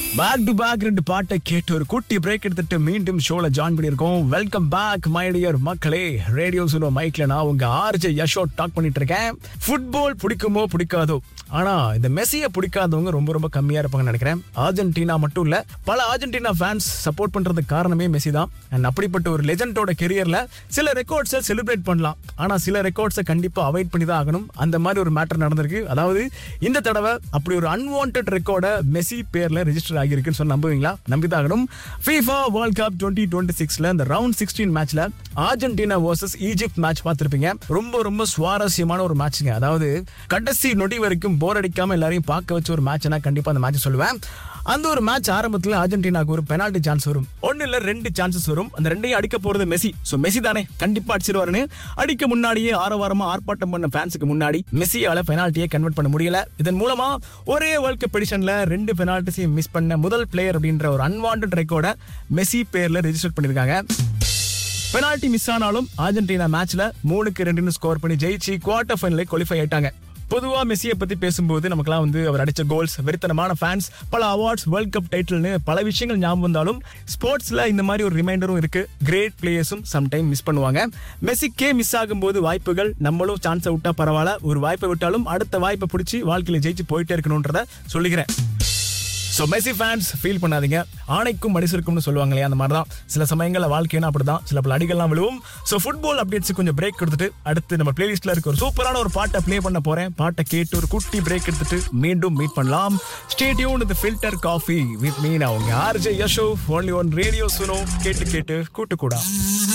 back to back ரெண்டு பாட்டை கேட்டு ஒரு குட்டி பிரேக் எடுத்துட்டு மீண்டும் ஷோல ஜாயின் பண்ணியிருக்கோம் வெல்கம் பேக் மை டியர் மக்களே ரேடியோ சுனோ மைக்ல நான் உங்க ஆர்ஜே யஷோ டாக் பண்ணிட்டு இருக்கேன் ஃபுட்பால் பிடிக்குமோ பிடிக்காதோ ஆனா இந்த மெஸ்ஸியை பிடிக்காதவங்க ரொம்ப ரொம்ப கம்மியா இருப்பாங்கன்னு நினைக்கிறேன் அர்ஜென்டினா மட்டும் இல்ல பல அர்ஜென்டினா ஃபேன்ஸ் சப்போர்ட் பண்றதுக்கு காரணமே மெஸ்ஸி தான் அண்ட் அப்படிப்பட்ட ஒரு லெஜண்டோட கெரியர்ல சில ரெக்கார்ட்ஸை செலிப்ரேட் பண்ணலாம் ஆனா சில ரெக்கார்ட்ஸை கண்டிப்பா அவாய்ட் பண்ணி தான் ஆகணும் அந்த மாதிரி ஒரு மேட்டர் நடந்திருக்கு அதாவது இந்த தடவை அப்படி ஒரு அன்வான்ட் ரெக்கார்டை மெஸ்ஸி பேர்ல ரெஜிஸ்டர் ஆகியிருக்குன்னு சொல்லி நம்புவீங்களா நம்பிதான் ஆகணும் FIFA world cup twenty twenty சிக்ஸ்ல இந்த ரவுண்ட் சிக்ஸ்டீன் மேட்ச்ல அர்ஜென்டினா வர்சஸ் ஈஜிப்ட் மேட்ச் பார்த்திருப்பீங்க ரொம்ப ரொம்ப சுவாரஸ்யமான ஒரு மேட்ச்ங்க அதாவது கடைசி நொடி வரைக்கும் போர் அடிக்காம எல்லாரையும் பார்க்க வச்ச ஒரு மேட்ச்னா கண்டிப்பா அந்த மேட்ச் சொல்லுவேன் அந்த ஒரு மேட்ச் ஆரம்பத்துல அர்ஜென்டினாக்கு ஒரு பெனால்டி சான்ஸ் வரும் ஒன்னு இல்ல ரெண்டு சான்சஸ் வரும் அந்த ரெண்டையும் அடிக்க போறது மெஸ்ஸி சோ மெஸ்ஸி தானே கண்டிப்பா அடிச்சிருவாருன்னு அடிக்க முன்னாடியே ஆரவாரமா ஆர்ப்பாட்டம் பண்ண ஃபேன்ஸுக்கு முன்னாடி மெஸ்ஸியால பெனால்ட்டியை கன்வெர்ட் பண்ண முடியல இதன் மூலமா ஒரே வேர்ல்ட் கப் எடிஷன்ல ரெண்டு பெனால்ட்டிஸையும் மிஸ் பண்ண முதல் பிளேயர் அப்படின்ற ஒரு அன்வான்ட் ரெக்கார்டை மெஸ்ஸி பேர்ல ரெஜிஸ்டர் பண்ணிருக்காங்க பெனால்டி மிஸ் ஆனாலும் அர்ஜென்டினா மேட்ச்ல மூணுக்கு ரெண்டுன்னு ஸ்கோர் பண்ணி ஜெயிச்சு குவார்டர் ஃபைனலே குவாலிஃபை ஆயிட்டாங்க பொதுவா மெஸ்ஸியை பத்தி பேசும்போது நமக்குலாம் வந்து அவர் அடிச்ச கோல்ஸ் வெறித்தனமான ஃபேன்ஸ் பல அவார்ட்ஸ் வேர்ல்ட் கப் டைட்டில்னு பல விஷயங்கள் ஞாபகம் வந்தாலும் ஸ்போர்ட்ஸ்ல இந்த மாதிரி ஒரு ரிமைண்டரும் இருக்கு கிரேட் பிளேயர்ஸும் சம்டைம் மிஸ் பண்ணுவாங்க மெஸ்ஸிக்கே மிஸ் ஆகும்போது வாய்ப்புகள் நம்மளும் சான்ஸை விட்டா பரவாயில்ல ஒரு வாய்ப்பை விட்டாலும் அடுத்த வாய்ப்பை பிடிச்சி வாழ்க்கையில ஜெயிச்சு போயிட்டே இருக்கணும்ன்றத சொல்லிக்கிறேன் ஸோ மெஸ்ஸி ஃபேன்ஸ் ஃபீல் பண்ணாதீங்க ஆணைக்கும் மனுஷருக்கும்னு சொல்லுவாங்க இல்லையா அந்த மாதிரி தான் சில சமயங்களில் வாழ்க்கைனா அப்படிதான் சில பல அடிகள்லாம் விழுவும் ஸோ ஃபுட்பால் அப்டேட்ஸ் கொஞ்சம் பிரேக் கொடுத்துட்டு அடுத்து நம்ம பிளேலிஸ்ட்ல இருக்க ஒரு சூப்பரான ஒரு பாட்டை ப்ளே பண்ண போறேன் பாட்டை கேட்டு ஒரு குட்டி பிரேக் எடுத்துட்டு மீண்டும் மீட் பண்ணலாம் ஸ்டேடியூன் இந்த ஃபில்டர் காஃபி வித் மீன் அவங்க RJ Yasho only one radio Suno கேட்டு கேட்டு கூட்டு கூட